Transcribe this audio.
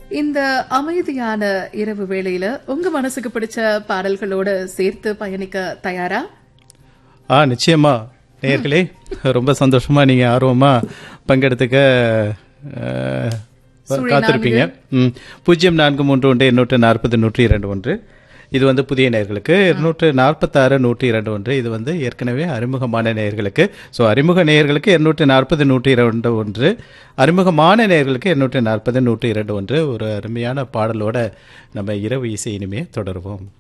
இந்த அமைதியான இரவு வேளையில உங்க மனசுக்கு பிடிச்ச பாடல்களோட சேர்த்து பயணிக்க தயாரா ஆ நிச்சயமா நேயர்களே ரொம்ப சந்தோஷமா நீங்க ஆர்வமா பங்கெடுத்துக்க அஹ், சுழி காத்திருப்பீங்க ம். பூஜ்ஜியம் நான்கு மூன்று ஒன்று எண்ணூற்று நாற்பது நூற்றி இரண்டு ஒன்று இது வந்து புதிய நேயர்களுக்கு இருநூற்று நாற்பத்தாறு நூற்றி இரண்டு ஒன்று இது வந்து ஏற்கனவே அறிமுகமான நேயர்களுக்கு ஸோ அறிமுக நேயர்களுக்கு இருநூற்று நாற்பது நூற்றி இரண்டு ஒன்று அறிமுகமான நேயர்களுக்கு இருநூற்று நாற்பது நூற்றி இரண்டு ஒன்று ஒரு அருமையான பாடலோட நம்ம இரவு இசை இனிமே தொடருவோம்